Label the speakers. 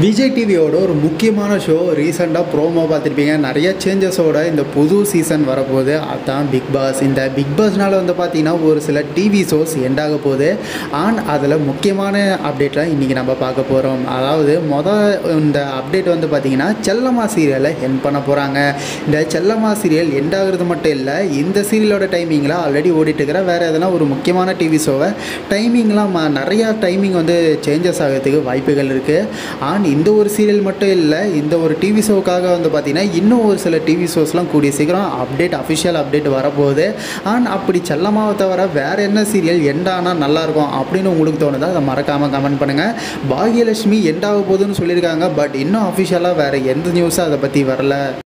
Speaker 1: விஜய் டிவியோட ஒரு முக்கியமான ஷோ ரீசெண்டாக ப்ரோமோ பார்த்துருப்பீங்க நிறைய சேஞ்சஸோட இந்த புது சீசன் வரப்போகுது அதான் பிக் பாஸ் இந்த பிக் பாஸ்னால வந்து பார்த்தீங்கன்னா ஒரு சில டிவி ஷோஸ் எண்டாக போகுது அண்ட் அதில் முக்கியமான அப்டேட்லாம் இன்றைக்கி நம்ம பார்க்க போகிறோம் அதாவது மொதல் இந்த அப்டேட் வந்து பார்த்தீங்கன்னா செல்லம்மா சீரியலை என் பண்ண போகிறாங்க இந்த செல்லம்மா சீரியல் எண்ட் ஆகுறது மட்டும் இல்லை இந்த சீரியலோட டைமிங்கில் ஆல்ரெடி ஓடிட்டு இருக்கிற வேறு எதனா ஒரு முக்கியமான டிவி ஷோவை டைமிங்லாம் ம- நிறையா டைமிங் வந்து சேஞ்சஸ் ஆகிறதுக்கு வாய்ப்புகள் இருக்குது அண்ட் இந்த ஒரு சீரியல் மட்டும் இல்லை இந்த ஒரு டிவி ஷோக்காக வந்து பார்த்திங்கன்னா இன்னும் ஒரு சில டிவி ஷோஸ்லாம் கூடிய சீக்கிரம் அப்டேட் அஃபிஷியல் அப்டேட் வரப்போகுது அண்ட் அப்படி செல்லமாவை தவிர வேறு என்ன சீரியல் எண்டானா நல்லாயிருக்கும் அப்படின்னு உங்களுக்கு தோணுதா அதை மறக்காமல் கமெண்ட் பண்ணுங்கள் பாக்யலட்சுமி எண்டாக போகுதுன்னு சொல்லியிருக்காங்க பட் இன்னும் அஃபிஷியலாக வேறு எந்த நியூஸும் அதை பற்றி வரல